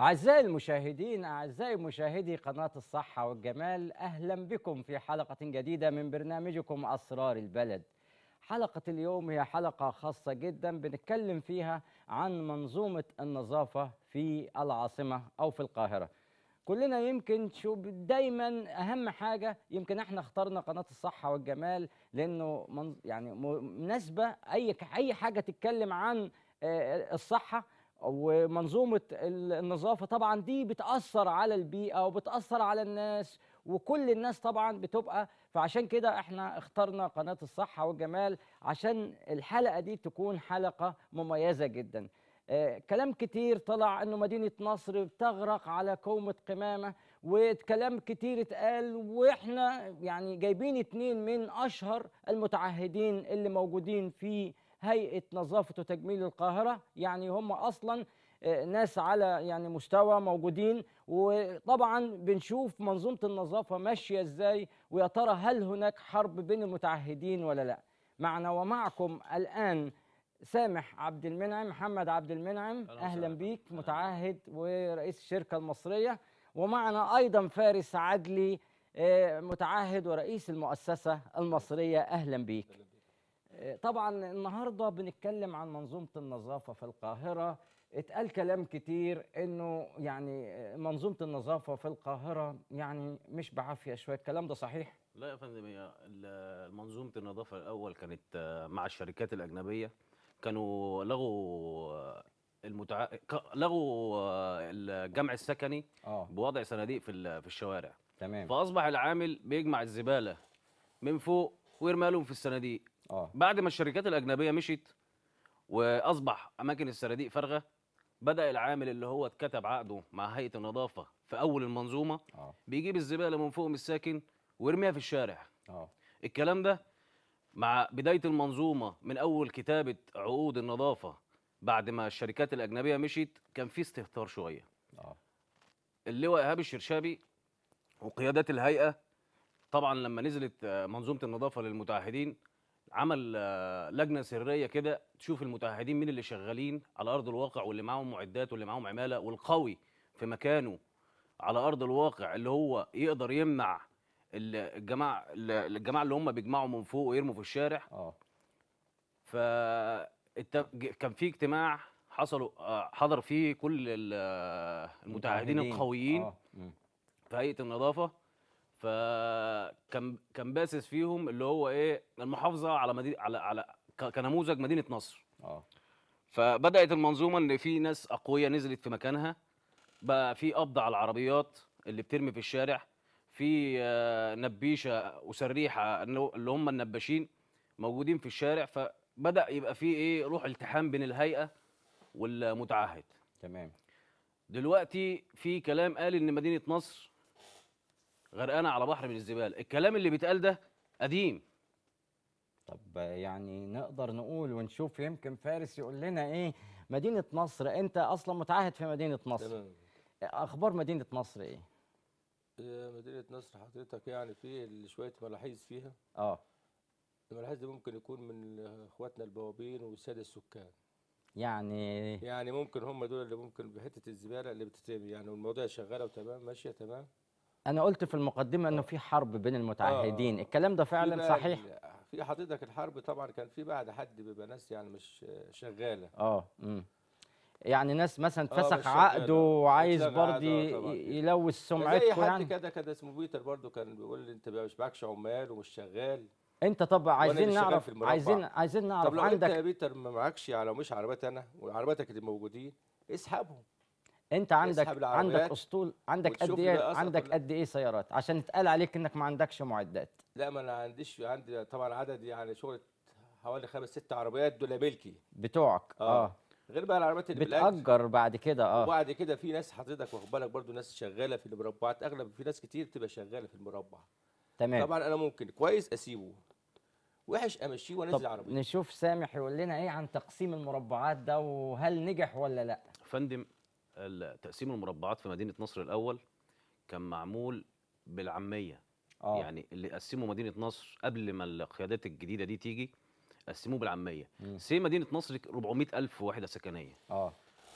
أعزائي المشاهدين أعزائي مشاهدي قناة الصحة والجمال أهلا بكم في حلقة جديدة من برنامجكم أسرار البلد حلقة اليوم هي حلقة خاصة جدا بنتكلم فيها عن منظومة النظافة في العاصمة أو في القاهرة كلنا يمكن شو دايما اهم حاجه يمكن احنا اخترنا قناه الصحه والجمال لانه من يعني مناسبه اي اي حاجه تتكلم عن آه، الصحه ومنظومه النظافه طبعا دي بتاثر على البيئه وبتاثر على الناس وكل الناس طبعا بتبقى فعشان كده احنا اخترنا قناه الصحه والجمال عشان الحلقه دي تكون حلقه مميزه جدا آه، كلام كتير طلع انه مدينه نصر بتغرق على كومه قمامه وكلام كتير اتقال واحنا يعني جايبين اتنين من اشهر المتعهدين اللي موجودين في هيئه نظافه وتجميل القاهره يعني هم اصلا آه، ناس على يعني مستوى موجودين وطبعا بنشوف منظومه النظافه ماشيه ازاي ويا ترى هل هناك حرب بين المتعهدين ولا لا معنا ومعكم الان سامح عبد المنعم محمد عبد المنعم اهلا بيك متعهد ورئيس الشركه المصريه ومعنا ايضا فارس عدلي آه، متعهد ورئيس المؤسسه المصريه اهلا بيك آه، طبعا النهارده بنتكلم عن منظومه النظافه في القاهره اتقال كلام كتير انه يعني آه، منظومه النظافه في القاهره يعني مش بعافيه شويه الكلام ده صحيح لا يا فندم هي ال- منظومة النظافة الأول كانت آه، مع الشركات الأجنبية كانوا لغوا آه، المتع... ك- لغوا آه، الجمع السكني اه بوضع صناديق في ال- في الشوارع تمام فأصبح العامل بيجمع الزبالة من فوق ويرميها لهم في الصناديق اه بعد ما الشركات الأجنبية مشيت وأصبح أماكن الصناديق فارغة بدأ العامل اللي هو اتكتب عقده مع هيئة النظافة في أول المنظومة اه بيجيب الزبالة من فوق من الساكن ويرميها في الشارع اه الكلام ده مع بداية المنظومة من أول كتابة عقود النظافة بعد ما الشركات الأجنبية مشيت كان في استهتار شوية اه اللواء إيهاب الشرشابي وقيادات الهيئة طبعا لما نزلت آه، منظومة النظافة للمتعهدين عمل آه، لجنة سرية كده تشوف المتعهدين مين اللي شغالين على أرض الواقع واللي معاهم معدات واللي معاهم عمالة والقوي في مكانه على أرض الواقع اللي هو يقدر يمنع ال- الجماعة الجماعة اللي هم بيجمعوا من فوق ويرموا في الشارع اه ف الت- ج- كان في اجتماع حصلوا آه، حضر فيه كل ال- آه، المتعهدين القويين اه مم. في هيئه النظافه فكان كان باسس فيهم اللي هو ايه المحافظه على مدينه على على ك- كنموذج مدينه نصر اه فبدات المنظومه ان في ناس اقوياء نزلت في مكانها بقى في قبض على العربيات اللي بترمي في الشارع في آه، نبيشه وسريحه إنه- اللي هم النباشين موجودين في الشارع فبدا يبقى في ايه روح التحام بين الهيئه والمتعهد تمام دلوقتي في كلام قال ان مدينه نصر غرقانه على بحر من الزباله الكلام اللي بيتقال ده قديم طب يعني نقدر نقول ونشوف يمكن فارس يقول لنا ايه مدينة نصر انت اصلا متعهد في مدينة نصر تمام اخبار مدينة نصر ايه آه، مدينة نصر حضرتك يعني في ال- شوية ملاحظ فيها اه الملاحظ دي ممكن يكون من اخواتنا البوابين والسادة السكان يعني يعني ممكن هم دول اللي ممكن بحتة الزبالة اللي بتترمي يعني والموضوع شغالة وتمام ماشية تمام انا قلت في المقدمة انه في حرب بين المتعهدين آه. الكلام ده في فعلا بقى صحيح ال- في حضرتك الحرب طبعا كان في بعد حد بيبقى ناس يعني مش شغالة اه امم يعني ناس مثلا آه، اتفسخ مش شغالة. عقده وعايز اتلغى برضه عقده، ي- آه، طبعاً. ي- يلوث زي سمعتكم حد يعني كده كده اسمه بيتر برضو كان بيقول لي انت مش معكش عمال ومش شغال انت طب عايزين اللي شغال نعرف في المربع. عايزين عايزين طب نعرف لو انت يا عندك بيتر ما معكش على مش عربيات انا وعربياتك اللي موجودين اسحبهم انت عندك اسحب عندك العربيات اسطول عندك قد وتشوف ايه بقى أثر عندك كلها. قد ايه سيارات عشان يتقال عليك انك ما عندكش معدات لا ما انا عنديش عندي طبعا عدد يعني شغل حوالي خمس ست عربيات دول ملكي بتوعك اه, اه غير بقى العربيات اللي بالاجر بتأجر بعد كده اه وبعد كده في ناس حضرتك واخد بالك برضو ناس شغاله في المربعات اغلب في ناس كتير بتبقى شغاله في المربع تمام طبعا انا ممكن كويس اسيبه وحش امشيه وانزل طب عربيه نشوف سامح يقول لنا ايه عن تقسيم المربعات ده وهل نجح ولا لا فندم ال- تقسيم المربعات في مدينه نصر الاول كان معمول بالعاميه اه يعني اللي قسموا مدينه نصر قبل ما القيادات الجديده دي تيجي قسموه بالعاميه مم. سي مدينه نصر 400 الف وحده سكنيه اه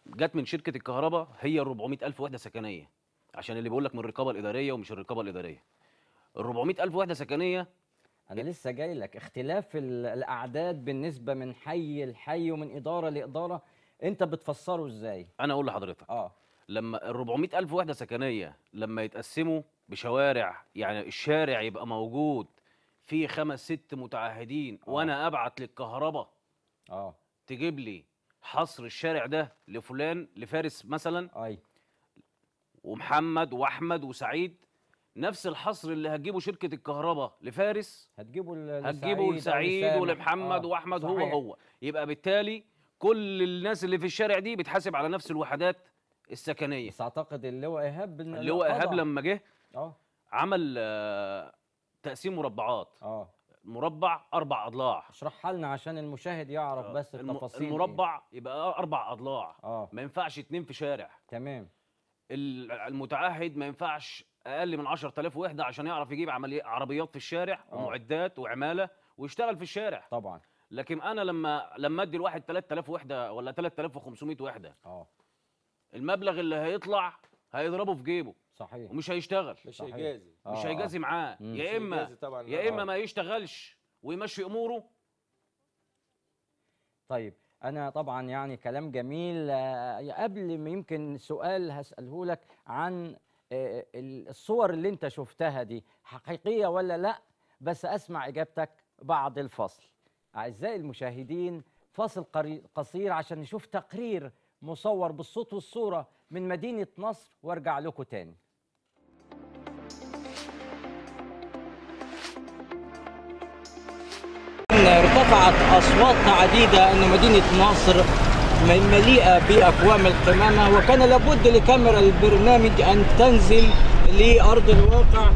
جت من شركه الكهرباء هي ال 400000 وحده سكنيه عشان اللي بيقول لك من الرقابه الاداريه ومش الرقابه الاداريه ال 400000 وحده سكنيه انا لسه جاي لك اختلاف ال- الاعداد بالنسبه من حي لحي ومن اداره لاداره انت بتفسره ازاي انا اقول لحضرتك اه لما ال 400 ألف وحدة سكنية لما يتقسموا بشوارع يعني الشارع يبقى موجود فيه خمس ست متعهدين آه. وأنا أبعت للكهرباء اه تجيب لي حصر الشارع ده لفلان لفارس مثلا اي ومحمد وأحمد وسعيد نفس الحصر اللي هتجيبه شركة الكهرباء لفارس هتجيبه ل- هتجيبه أو لسعيد لسامح. ولمحمد آه، وأحمد هو صحيح. هو يبقى بالتالي كل الناس اللي في الشارع دي بتحاسب على نفس الوحدات السكنية بس اعتقد اللواء ايهاب إن- اللي هو إيهاب قضى. لما جه اه عمل آه، تقسيم مربعات اه مربع اربع اضلاع اشرحها لنا عشان المشاهد يعرف بس الم- التفاصيل إيه. المربع يبقى اربع اضلاع اه ما ينفعش اتنين في شارع تمام ال- المتعهد ما ينفعش اقل من 10000 وحده عشان يعرف يجيب عمليه عربيات في الشارع آه. ومعدات وعماله ويشتغل في الشارع طبعا لكن انا لما لما ادي الواحد 3000 وحده ولا 3500 وحده اه المبلغ اللي هيطلع هيضربه في جيبه صحيح ومش هيشتغل مش صحيح. هيجازي مش آه، هيجازي معاه مم. يا مش اما هيجازي طبعا يا اما آه. ما يشتغلش ويمشي اموره طيب انا طبعا يعني كلام جميل آه، قبل ما يمكن سؤال هساله لك عن آه، ال- الصور اللي انت شفتها دي حقيقيه ولا لا بس اسمع اجابتك بعد الفصل اعزائي المشاهدين فاصل قري- قصير عشان نشوف تقرير مصور بالصوت والصوره من مدينه نصر وارجع لكم تاني ارتفعت اصوات عديده ان مدينه نصر م- مليئه باكوام القمامه وكان لابد لكاميرا البرنامج ان تنزل لارض الواقع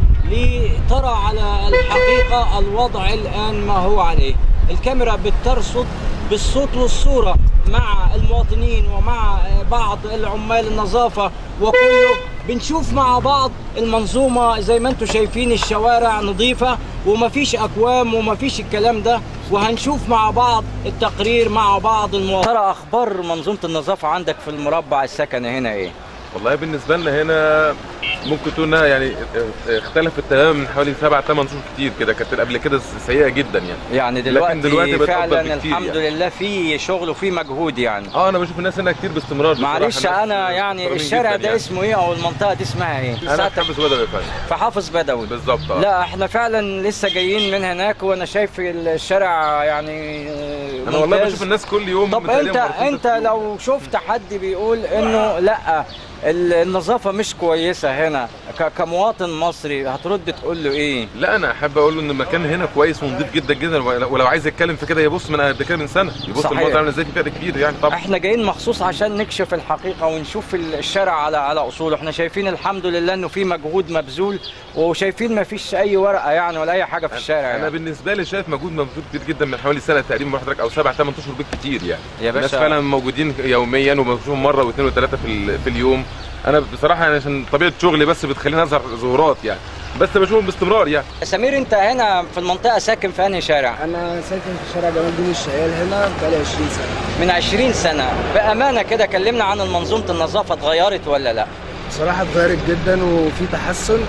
لترى على الحقيقه الوضع الان ما هو عليه الكاميرا بترصد بالصوت والصوره مع المواطنين ومع بعض العمال النظافه وكله بنشوف مع بعض المنظومه زي ما انتم شايفين الشوارع نظيفه ومفيش اكوام ومفيش الكلام ده وهنشوف مع بعض التقرير مع بعض المواطنين ترى اخبار منظومه النظافه عندك في المربع السكني هنا ايه والله بالنسبه لنا هنا ممكن تقول انها يعني اختلفت تماما من حوالي سبع ثمان شهور كتير كده كانت قبل كده سيئه جدا يعني يعني دلوقتي, دلوقتي بقت فعلا أفضل بكتير الحمد يعني. لله في شغل وفي مجهود يعني اه انا بشوف الناس هنا كتير باستمرار بصراحة، معلش ناس انا يعني محترمين الشارع جداً ده يعني. اسمه ايه او المنطقه دي اسمها ايه انا ساعتك حابس بدوي يا فندم في حافظ بدوي بالظبط اه لا احنا فعلا لسه جايين من هناك وانا شايف الشارع يعني آه، انا والله ممتاز. بشوف الناس كل يوم طب تقريباً انت مرتين انت في اليوم. لو شفت حد بيقول انه لا ال- النظافه مش كويسه هنا ك- كمواطن مصري هترد تقول له ايه لا انا احب اقول له ان المكان هنا كويس ونضيف جدا جدا ولو ولو عايز يتكلم في كده يبص من قبل كده من سنه يبص صحيح. الموضوع عامل ازاي في فرق كبير يعني طبعا احنا جايين مخصوص عشان نكشف الحقيقه ونشوف ال- الشارع على على اصوله احنا شايفين الحمد لله انه في مجهود مبذول وشايفين ما فيش اي ورقه يعني ولا اي حاجه في الشارع انا يعني. بالنسبه لي شايف مجهود مبذول كتير جدا من حوالي سنه تقريبا بروح حضرتك او سبع ثمان اشهر بالكتير يعني يا الناس باشا فعلا موجودين يوميا وبشوفهم مره واثنين وثلاثه في ال- في اليوم انا بصراحه يعني عشان طبيعه شغلي بس بتخليني اظهر ظهورات يعني بس بشوفهم باستمرار يعني سمير انت هنا في المنطقه ساكن في انهي شارع انا ساكن في شارع جمال الدين الشقيال هنا بقالي 20 سنه من 20 سنه بامانه كده كلمنا عن منظومه النظافه اتغيرت ولا لا بصراحه اتغيرت جدا وفي تحسن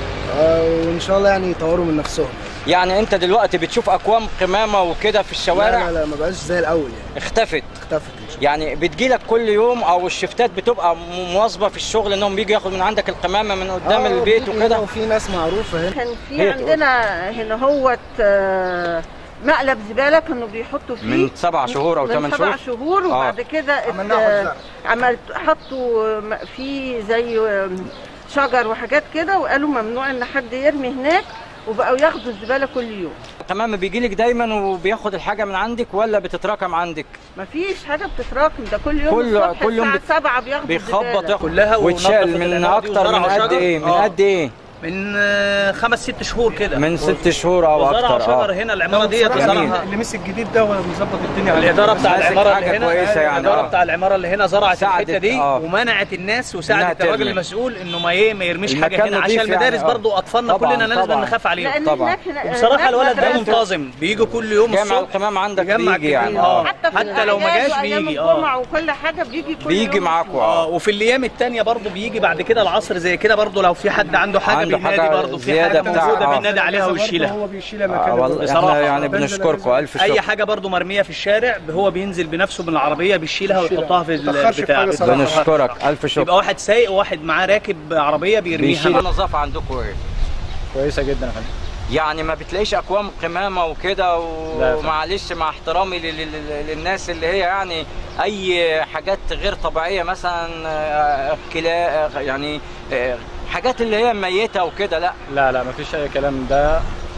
آه، وان شاء الله يعني يطوروا من نفسهم يعني انت دلوقتي بتشوف اكوام قمامه وكده في الشوارع لا لا لا ما بقاش زي الاول يعني اختفت اختفت إن شاء يعني بتجيلك كل يوم او الشفتات بتبقى م- مواظبه في الشغل انهم بيجوا ياخدوا من عندك القمامه من قدام الله. آه، البيت في- وكده وفي ناس معروفه هنا كان في هي تقول. عندنا هنا هوت آه، مقلب زباله كانوا بيحطوا فيه من سبع شهور او ثمان من سبع شهور شهور وبعد كده ات- عملناه حوض زرع. عملت حطوا م- فيه زي آم، شجر وحاجات كده وقالوا ممنوع ان حد يرمي هناك وبقوا ياخدوا الزباله كل يوم القمامه بيجيلك دايما وبياخد الحاجه من عندك ولا بتتراكم عندك مفيش حاجه بتتراكم ده كل يوم كل- الصبح كل يوم الساعه بت- 7 بياخدوا بيخبط الزبالة. ياخد كلها وتشال ونظفت من الأراضي اكتر من وزرعوا قد شجر. ايه من آه. قد ايه من آه، خمس ست شهور كده من ست شهور او وزرعوا اكتر شجر اه هنا العماره ديت جميل. زرعها اللي مسك جديد ده ومظبط الدنيا الاداره بتاع ماسك العماره حاجة اللي هنا كويسة يعني، الاداره آه. بتاع العماره اللي هنا زرعت ساعدت، الحته دي آه. ومنعت الناس إنها وساعدت الراجل ترمي. المسؤول انه ما ايه ما يرميش حاجه المكان هنا عشان نضيف يعني، المدارس آه. برضو اطفالنا طبعاً، كلنا لازم طبعاً. نخاف عليهم لان طبعاً. هناك هنا- وبصراحه هناك الولد ده مدرسة منتظم بيجوا كل يوم جامع الصبح القمام عندك يجمع بيجي يعني كتير. اه حتى في حتى لو ما الأعياد جاش وأيام بيجي، آه. الجمعة وكل حاجة بيجي كل بيجي يوم معاكوا اه اه وفي الايام التانية برضه بيجي بعد كده العصر زي كده برضه لو في حد عنده حاجه عنده بينادي حاجة برضه في زيادة حاجه بتاع- موجوده آه. بينادي عليها ويشيلها هو بيشيلها آه، مكانه والله بصراحة. احنا يعني بنزل بنشكركم الف شكر اي حاجه برضه مرميه في الشارع هو بينزل بنفسه من العربيه بيشيلها ويحطها في متأخرش في البتاع حاجة صراحة. بنشكرك الف شكر يبقى واحد سايق وواحد معاه راكب عربيه بيرميها بيشيل النظافه عندكم ايه كويسه جدا يا فندم يعني ما بتلاقيش اكوام قمامه وكده لا يا ومعلش مع احترامي لل- لل- للناس اللي هي يعني اي حاجات غير طبيعيه مثلا آه، كلا آه، يعني آه، حاجات اللي هي ميته وكده لا لا لا مفيش اي كلام ده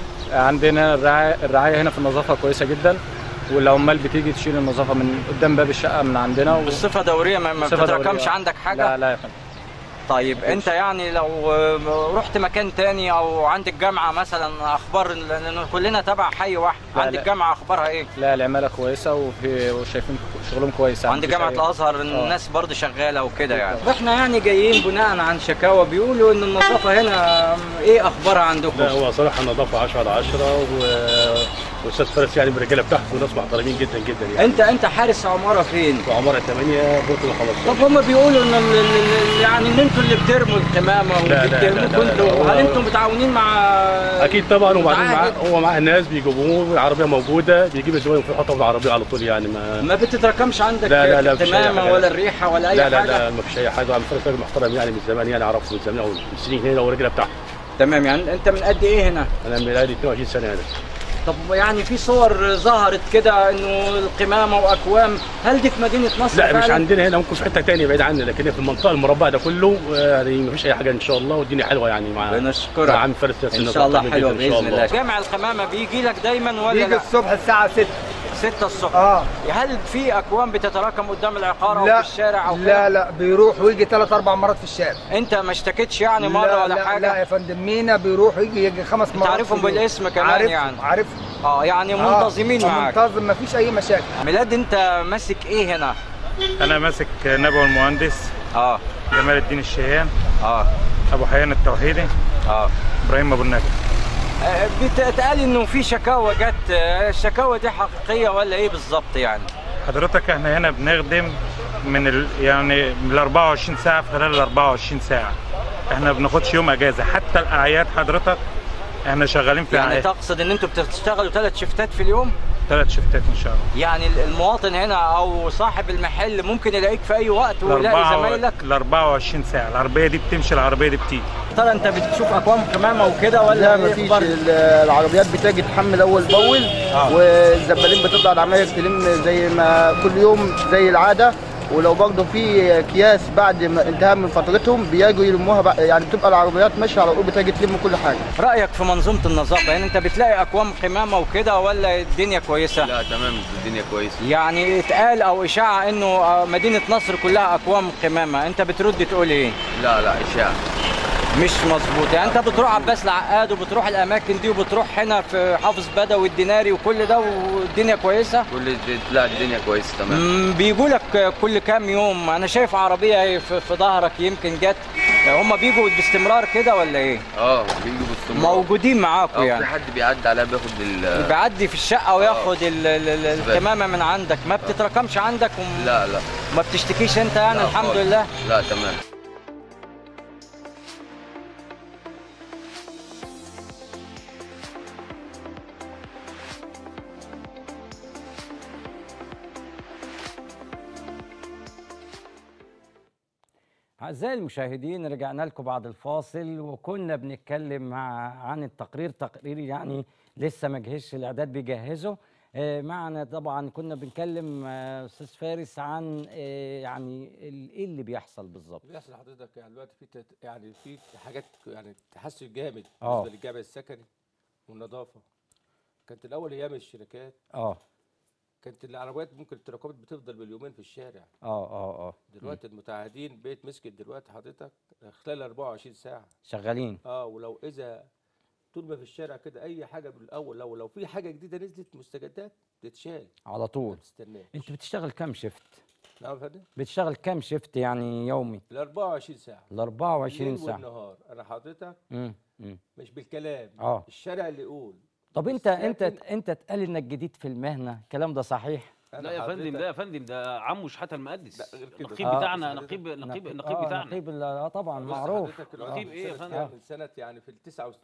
عندنا الرعايه الرعايه هنا في النظافه كويسه جدا والعمال بتيجي تشيل النظافه من قدام باب الشقه من عندنا و... بصفه دوريه ما ما بصفة بتتراكمش دورية. عندك حاجه لا لا يا فندم طيب انت يعني لو آه، رحت مكان تاني او عندك جامعه مثلا اخبار لان كلنا تبع حي واحد لا، عندك لا. جامعه اخبارها ايه لا العماله كويسه وفي وشايفين شغلهم كويس يعني عند مفيش جامعة أي- الأزهر الناس برضه شغالة وكده يعني احنا يعني جايين بناء عن شكاوى بيقولوا إن النظافة هنا إيه أخبارها عندكم؟ لا هو صراحه النظافه 10 على 10 و... واستاذ فارس يعني من الرجاله بتاعته وناس محترمين جدا جدا يعني أنت أنت حارس عمارة فين؟ وعماره 8 بوطه 15 طب هم بيقولوا إن ال- ال- ال- يعني إن أنتوا اللي بترموا القمامة لا، لا، وبترموا لا، لا، لا، كنتوا هو- هل أنتم متعاونين مع اكيد طبعا وبعدين معاه متعاهد؟ هو معاه الناس بيجيبوه العربيه موجوده بيجيب الزباين ويحطها في العربيه على طول يعني ما ما بتتراكمش عندك لا، لا، لا، مفيش أي قمامة حاجة. ولا الريحة ولا أي لا لا حاجة؟ لا ما فيش اي حاجه عم فارس راجل محترم يعني من زمان يعني اعرفه من زمان او من سنين هنا والرجاله بتاعته تمام يعني أنت من قد إيه هنا؟ انا من بقالي 22 سنه هنا طب يعني في صور ظهرت كده إنه القمامة وأكوام هل دي في مدينة نصر لا مش فعلاً؟ عندنا هنا ممكن في حته ثانيه بعيد عنا لكن في المنطقه المربع ده كله آه، يعني ما فيش اي حاجه ان شاء الله والدنيا حلوه يعني مع بنشكرك. مع عم فارس ان شاء الله حلوه باذن الله جامع القمامه بيجي لك دايما ولا بيجي لا الصبح الساعة 6 6 الصبح اه هل في اكوام بتتراكم قدام العقار او لا في الشارع او لا كده؟ لا بيروح ويجي ثلاث اربع مرات في الشارع انت ما اشتكيتش يعني مره لا ولا لا حاجه لا يا فندم مينا بيروح يجي يجي خمس مرات عارفهم في اليوم. بالاسم كمان عارف يعني. عارف اه يعني منتظمين معاك منتظم مفيش اي مشاكل ميلاد انت ماسك ايه هنا انا ماسك نبوي المهندس اه جمال الدين الشيان اه ابو حيان التوحيدي اه ابراهيم ابو النجا آه، بتقال انه في شكاوى جت آه، الشكاوى دي حقيقيه ولا ايه بالظبط يعني حضرتك احنا هنا بنخدم من ال... يعني من ال 24 ساعه في خلال ال 24 ساعه احنا ما بناخدش يوم اجازه حتى الاعياد حضرتك احنا شغالين في يعني اعياد تقصد ان انتوا بتشتغلوا ثلاث شفتات في اليوم ثلاث شفتات ان شاء الله يعني المواطن هنا او صاحب المحل ممكن يلاقيك في اي وقت ويلاقي زمايلك ال 24 ساعه العربيه دي بتمشي العربيه دي بتيجي ترى انت بتشوف اكوام قمامه وكده ولا لا إيه مفيش أخبار؟ ال- العربيات بتيجي تحمل اول باول والزبالين بتطلع العماير تلم زي ما كل يوم زي العاده ولو برضه في اكياس بعد ما انتهى من فترتهم بيجوا يلموها بقى يعني بتبقى العربيات ماشيه على طول بتيجي تلم كل حاجه رايك في منظومه النظافه يعني انت بتلاقي اكوام قمامه وكده ولا الدنيا كويسه لا تمام الدنيا كويسه يعني اتقال او اشاعه انه آه، مدينه نصر كلها اكوام قمامه انت بترد تقول ايه لا لا اشاعه مش مظبوط يعني انت بتروح عباس العقاد وبتروح الاماكن دي وبتروح هنا في حافظ بدوي الديناري وكل ده والدنيا كويسه كل الد- لا الدنيا كويسه تمام مم، بيجوا لك كل كام يوم انا شايف عربيه في في ظهرك يمكن جت هم بيجوا باستمرار كده ولا ايه اه بيجوا باستمرار موجودين معاكم اه في يعني حد بيعدي عليها بياخد ال بيعدي في الشقه وياخد ال- ال- ال- الكمامه من عندك ما بتتراكمش عندك وما لا لا بتشتكيش انت يعني لا الحمد خالص. لله لا تمام أعزائي المشاهدين رجعنا لكم بعد الفاصل وكنا بنتكلم مع عن التقرير تقرير يعني لسه ما جهزش الإعداد بيجهزه آه، معنا طبعا كنا بنتكلم آه، أستاذ فارس عن آه، يعني ال- إيه اللي بيحصل بالظبط بيحصل لحضرتك يعني دلوقتي في تت- يعني في حاجات يعني تحسن جامد آه. بالنسبه للجامع السكني والنظافه كانت الاول ايام الشركات اه كانت العربيات ممكن التراكمات بتفضل باليومين في الشارع اه اه اه دلوقتي المتعهدين بيت مسكت دلوقتي حضرتك خلال 24 ساعه شغالين اه ولو اذا طول ما في الشارع كده اي حاجه من الاول لو لو في حاجه جديده نزلت مستجدات تتشال على طول ما تستناش انت بتشتغل كام شيفت نعم يا فندم بتشتغل كام شيفت يعني يومي ال 24 ساعه ال 24 الليل ساعه والنهار انا حضرتك امم امم مش بالكلام اه الشارع اللي يقول طب انت انت الساكن- انت اتقال انك جديد في المهنه الكلام ده صحيح أنا لا يا فندم حضرتك- لا يا فندم ده عمو شحاته المقدس لا، غير كده. النقيب آه. بتاعنا حضرتك- نقيب نقيب النقيب آه، بتاعنا نقيب ال- اه طبعا بص معروف حضرتك آه. نقيب إيه يا من سنة فندم؟ كام؟ من سنه يعني في ال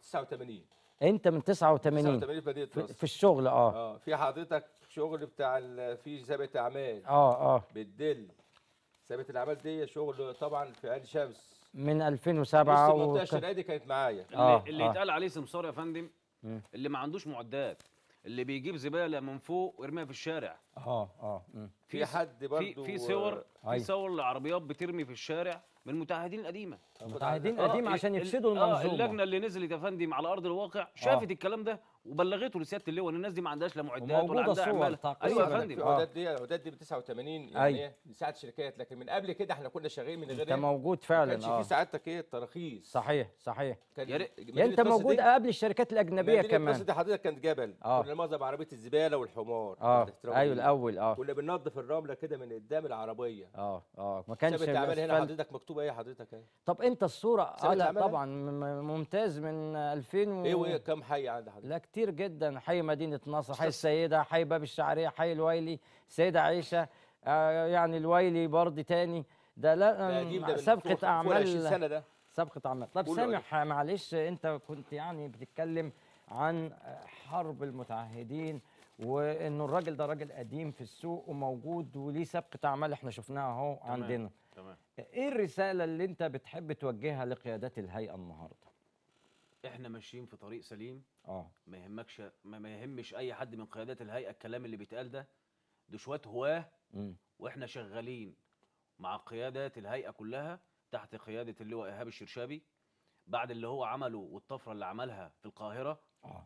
89 انت من 89 89 في مدينه في, نصر في الشغل اه اه في حضرتك شغل بتاع ال- في ثابت اعمال اه اه بالدل ثابت الاعمال دي شغل طبعا في عين شمس من بص 2007 المنطقه وك... الشرقيه دي كانت معايا اللي, آه، اللي آه. يتقال عليه سمسار يا فندم مم. اللي ما عندوش معدات اللي بيجيب زباله من فوق ويرميها في الشارع اه اه مم. في حد في برضو في صور أيوة. في صور لعربيات بترمي في الشارع من المتعهدين القديمه متعهدين آه، قديم ال- عشان ال- يفسدوا اه المنظومه اللجنه اللي نزلت يا فندم على ارض الواقع شافت الكلام ده وبلغته لسياده اللواء ان الناس دي ما عندهاش لا معدات ولا وموجودة عندها صور عماله تقريباً. ايوه يا في فندم عداد دي العداد دي من 89 يعني أيوة. ايه لساعه شركات لكن من قبل كده احنا كنا شغالين من غير انت ايه موجود ما فعلا كانش اه في سعادتك ايه التراخيص صحيح صحيح كان يا ريت- يعني انت موجود قبل الشركات الاجنبيه مدينة كمان نصر دي حضرتك كانت جبل آه. كنا معظم عربيه الزباله والحمار اه الاحترام ايوه ليه. الاول اه كنا بننظف الرمله كده من قدام العربيه اه اه ما كانش ثابت اعمال هنا الأسفلت. حضرتك مكتوبه ايه حضرتك ايه طب انت الصوره اه ثابت لا أعمال؟ طبعا م- م- ممتاز من 2000 و... ايه وايه كم حي عند حضرتك لا كتير جدا حي مدينة نصر حي السيدة حي باب الشعرية حي الويلي سيدة عيشة آه يعني الويلي برضه تاني ده لا ده قديم ده من فوق- سابقة فوق 20 أعمال سنه ده سابقة أعمال طب كله سامح معلش أنت كنت يعني بتتكلم عن حرب المتعهدين وإنه الراجل ده راجل قديم في السوق وموجود وليه سابقة أعمال إحنا شفناها أهو تمام. عندنا تمام إيه الرسالة اللي أنت بتحب توجهها لقيادات الهيئة النهاردة؟ احنا ماشيين في طريق سليم اه ما يهمكش ما, ما يهمش اي حد من قيادات الهيئه الكلام اللي بيتقال ده دول شويه هواه مم. واحنا شغالين مع قيادات الهيئه كلها تحت قياده اللواء ايهاب الشرشابي بعد اللي هو عمله والطفره اللي عملها في القاهره اه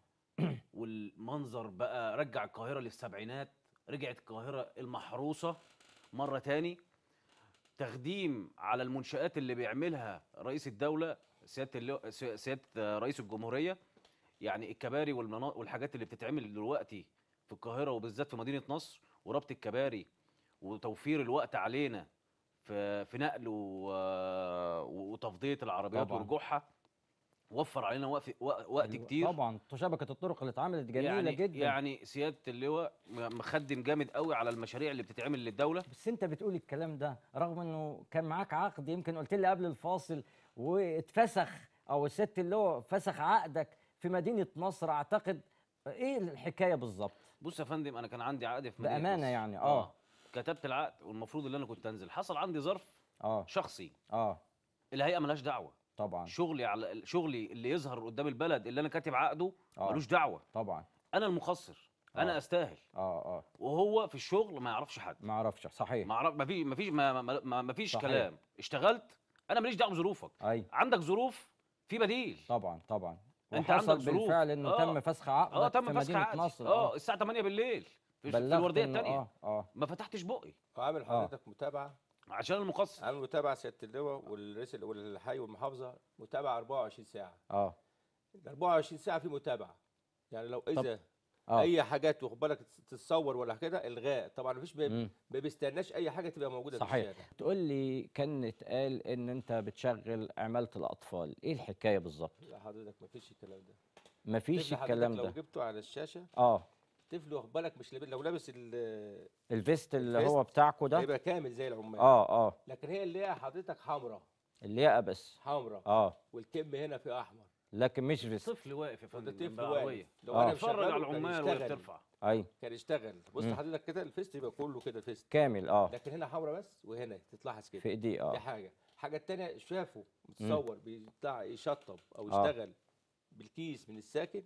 والمنظر بقى رجع القاهره للسبعينات رجعت القاهره المحروسه مره تاني تخديم على المنشآت اللي بيعملها رئيس الدولة سيادة اللو... سي- سيادة رئيس الجمهورية يعني الكباري والمنا... والحاجات اللي بتتعمل دلوقتي في القاهرة وبالذات في مدينة نصر وربط الكباري وتوفير الوقت علينا في في نقل و... وتفضية العربيات طبعاً. ورجوعها وفر علينا وقت وقت الو- كتير طبعا شبكة الطرق اللي اتعملت جميلة يعني جدا يعني سيادة اللواء مخدم جامد قوي على المشاريع اللي بتتعمل للدولة بس انت بتقول الكلام ده رغم انه كان معاك عقد يمكن قلت لي قبل الفاصل واتفسخ او الست اللي هو فسخ عقدك في مدينه نصر اعتقد ايه الحكايه بالظبط بص يا فندم انا كان عندي عقد في مدينة بأمانة نصر. يعني، آه. كتبت العقد والمفروض ان انا كنت انزل حصل عندي ظرف اه شخصي اه الهيئه ملهاش دعوه طبعا شغلي على شغلي اللي يظهر قدام البلد اللي انا كاتب عقده آه. ملوش دعوه طبعا انا المقصر انا آه. استاهل اه اه وهو في الشغل ما يعرفش حد ما اعرفش صحيح ما اعرف ما فيش ما فيش ما, ما, ما, ما فيش صحيح. كلام اشتغلت انا ماليش دعوه بظروفك اي عندك ظروف في بديل طبعا طبعا انت وحصل عندك ظروف بالفعل انه آه. تم فسخ عقدك اه تم في فسخ مدينه عقدي نصر اه الساعه 8 بالليل في, في بلغت الورديه إنه الثانيه اه اه ما فتحتش بقي وعامل حضرتك متابعه عشان المقصر عامل متابعه سياده اللواء والرئيس والحي والمحافظه متابعه 24 ساعه اه ال 24 ساعه في متابعه يعني لو اذا آه. اي حاجات واخد بالك تتصور ولا كده الغاء طبعا مفيش مم. ما ما بيستناش اي حاجه تبقى موجوده في صحيح الشارع تقول لي كان اتقال ان انت بتشغل عماله الاطفال ايه الحكايه بالظبط لا حضرتك مفيش الكلام ده مفيش طفل حضرتك الكلام لو ده جبته على الشاشه اه طفل واخد بالك مش لاب- لو لابس ال- الفيست اللي الفيست هو بتاعكو ده هيبقى كامل زي العمال اه اه لكن هي اللي هي حضرتك حمراء اللياقه بس حمراء اه والكم هنا في احمر لكن مش فيست طفل واقف يا ده فندم طفل جنب واقف. العربيه لو آه. انا اتفرج مشغله على كان العمال وهي يشتغل. بترفع اي كان يشتغل بص مم. حضرتك كده الفيست يبقى كله كده فيست كامل اه لكن هنا حمراء بس وهنا تتلاحظ كده في ايديه دي اه حاجه الحاجه التانية شافه متصور بيطلع يشطب او آه. يشتغل بالكيس من الساكن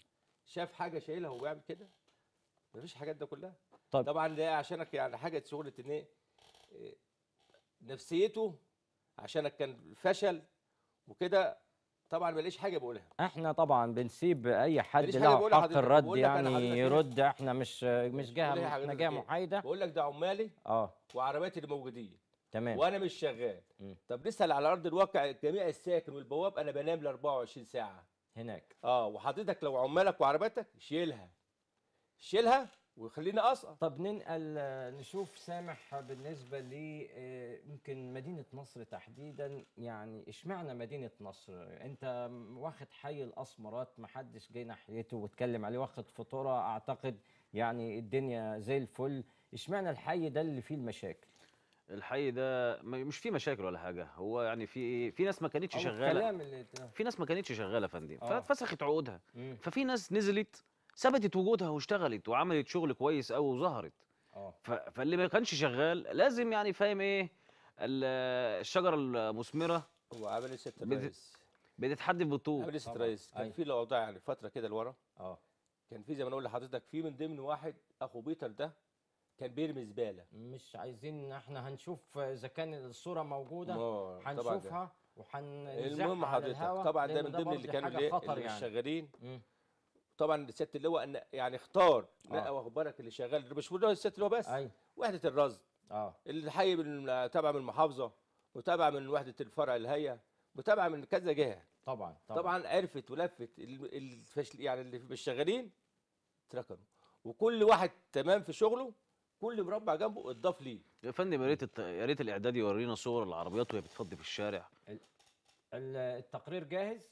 شاف حاجه شايلها وهو بيعمل كده مفيش الحاجات ده كلها طيب. طبعا ده عشانك يعني حاجه شغله ان ايه إيه، نفسيته عشانك كان فشل وكده طبعا ماليش حاجه بقولها احنا طبعا بنسيب اي حد ماليش حاجة له بقولها حق لحضرتك. الرد بقول لك أنا يعني حضرتك إيه؟ يرد احنا مش مش بقول جهه إيه احنا حضرتك جهه إيه؟ محايده بقول لك ده عمالي اه وعربياتي اللي موجودين تمام وانا مش شغال مم. طب نسال على ارض الواقع جميع الساكن والبواب انا بنام ل 24 ساعه هناك اه وحضرتك لو عمالك وعربيتك شيلها شيلها وخلينا اسقط طب ننقل آه، نشوف سامح بالنسبة لي آه، يمكن مدينة نصر تحديدا يعني اشمعنى مدينة نصر انت واخد حي الاسمرات محدش جه ناحيته واتكلم عليه واخد فطورة اعتقد يعني الدنيا زي الفل اشمعنى الحي ده اللي فيه المشاكل الحي ده ما- مش فيه مشاكل ولا حاجه هو يعني في ايه في ناس ما كانتش أو شغاله الكلام اللي ت- في ناس ما كانتش شغاله يا فندم آه. فاتفسخت عقودها مم. ففي ناس نزلت ثبتت وجودها واشتغلت وعملت شغل كويس قوي وظهرت اه ف- فاللي ما كانش شغال لازم يعني فاهم ايه ال- الشجره المثمره هو عمل ست بت- رئيس بتتحدف بالطول عمل ست طبعاً. رئيس كان أيوة. في الاوضاع يعني فتره كده لورا اه كان في زي ما انا اقول لحضرتك في من ضمن واحد اخو بيتر ده كان بيرمي زباله مش عايزين احنا هنشوف اذا كان الصورة موجودة ما- طبعاً ده. هنشوفها وهنذاعها المهم على حضرتك الهوا طبعا ده لأن من ضمن برضه اللي كانوا حاجة ليه خطر اللي مش يعني شغالين مم. طبعا سياده اللواء إن- يعني اختار آه. نقى واخد بالك اللي شغال مش مدرس سياده اللواء بس ايوه وحده الرصد اه اللي حي من تابعه من المحافظه وتابعه من وحده الفرع الهيئه وتابعه من كذا جهه طبعا طبعا, طبعا عرفت ولفت ال- الفشل يعني اللي مش شغالين اتركنوا وكل واحد تمام في شغله كل مربع جنبه اتضاف ليه يا فندم يا ريت الت- يا ريت الاعداد يورينا صور العربيات وهي بتفضي في الشارع ال- التقرير جاهز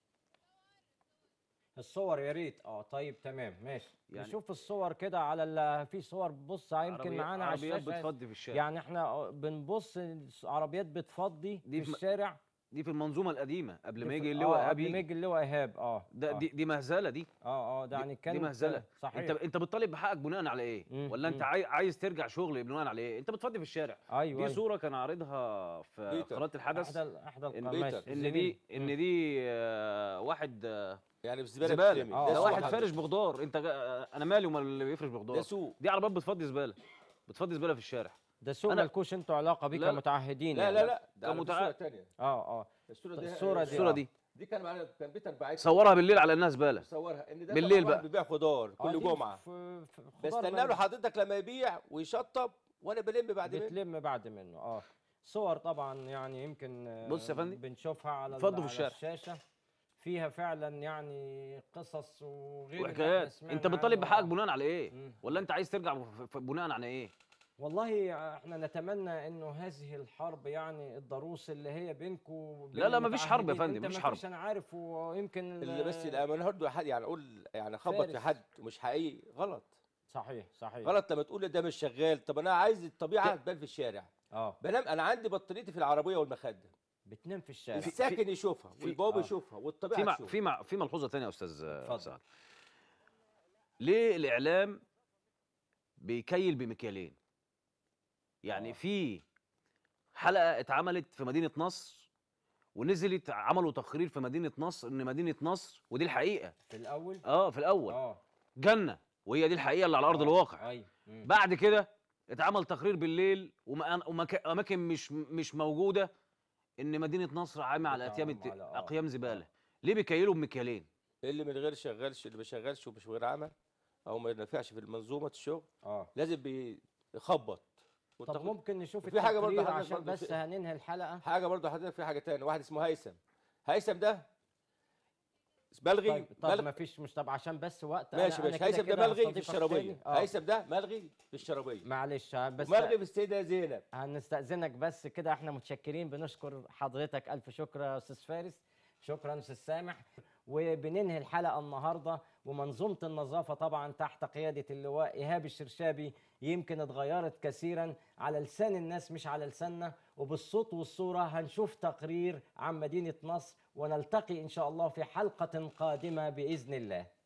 الصور يا ريت اه طيب تمام ماشي يعني- يعني نشوف الصور كده على ال- في صور بص يمكن عربية- معانا على عربيات الشاشه بتفضي في الشارع يعني احنا بنبص عربيات بتفضي دي في في م- الشارع دي في المنظومه القديمه قبل ما في- يجي آه، اللواء قبل ابي ما يجي اللواء ايهاب اه ده آه. دي دي مهزله دي اه اه ده دي- يعني دي كان مهزله صحيح انت انت بتطالب بحقك بناء على ايه مم، ولا انت مم. عاي- عايز ترجع شغل بناء على ايه انت بتفضي في الشارع ايوه دي أيوة. صوره كان عارضها في بيتر. قناه الحدث احدى ال- احدى إن- القنوات بيتر. ان دي ان دي آه، واحد آه، يعني في زباله زباله بتترمي. آه، ده ده آه، واحد سوق فارش بخضار انت جا- انا مالي ومال اللي بيفرش ده بخضار سوق دي عربيات بتفضي زباله بتفضي زباله في الشارع ده سوق أنا- مالكوش انتوا علاقه بيه لا، لا. كمتعهدين لا يعني. لا لا ده كان على متع- صوره ثانيه اه اه الصوره دي الصورة دي، الصوره آه. دي دي كان معانا كان بيتر باعتها صورها بالليل على انها زباله صورها ان ده بالليل طبعاً واحد بقى. بيبيع خضار آه، كل دي جمعه في- في خضار بستنى بلد. له حضرتك لما يبيع ويشطب وانا بلم بعد منه بتلم بعد منه اه صور طبعا يعني يمكن آه، بص يا فندم. بنشوفها على ال- اتفضلوا في على الشارع. الشاشه فيها فعلا يعني قصص وغير اللي إحنا وحكايات سمعنا انت بتطالب عنه. بحقك بناء على ايه مم. ولا انت عايز ترجع ف- ف- بناء على ايه والله احنا نتمنى انه هذه الحرب يعني الضروس اللي هي بينكم لا، لا، مفيش حرب يا فندم، انت مفيش مفيش حرب. انا عارف ويمكن اللي بس ال- الامانه برضه حد يعني اقول يعني خبط في فارس. حد ومش حقيقي غلط صحيح صحيح غلط لما تقول ده مش شغال طب انا عايز الطبيعه تبان في الشارع اه بنام انا عندي بطاريتي في العربيه والمخده بتنام في الشارع الساكن يشوفها والبواب آه. يشوفها في والطبيعه مع تشوفها في مع في ملحوظه ثانيه يا استاذ آه، اتفضل. سعد ليه الاعلام بيكيل بمكيالين يعني آه. في حلقه اتعملت في مدينه نصر ونزلت عملوا تقرير في مدينه نصر ان مدينه نصر ودي الحقيقه في الاول اه في الاول اه جنه وهي دي الحقيقه اللي على ارض آه، الواقع ايوه مم. بعد كده اتعمل تقرير بالليل وما- ومكا- اماكن مش مش موجوده ان مدينه نصر عامه على بتعم اقيام على- آه. اقيام زباله ليه بيكيلوا بمكيالين اللي من غير شغالش اللي ما شغالش ومش غير عمل او ما ينفعش في المنظومه الشغل اه لازم بيخبط طب والتخبيط- ممكن نشوف وفي حاجة برضه التقرير حضرتك عشان برضه بس في- هننهي الحلقه حاجه برضه حضرتك في حاجه تانية واحد اسمه هيثم هيثم ده ملغي طيب طب ملغي ما فيش مش طب عشان بس وقت ماشي أنا- أنا ماشي كده هيثم ده كده ملغي في هستضيفك الشرابيه تاني. آه. هيثم ده ملغي في الشرابيه معلش بس ملغي في السيده زينب هنستأذنك بس كده احنا متشكرين بنشكر حضرتك ألف شكر يا أستاذ فارس شكرا أستاذ سامح وبننهي الحلقة النهاردة ومنظومة النظافة طبعا تحت قيادة اللواء إيهاب الشرشابي يمكن اتغيرت كثيرا على لسان الناس مش على لساننا وبالصوت والصورة هنشوف تقرير عن مدينة نصر ونلتقي إن شاء الله في حلقة قادمة بإذن الله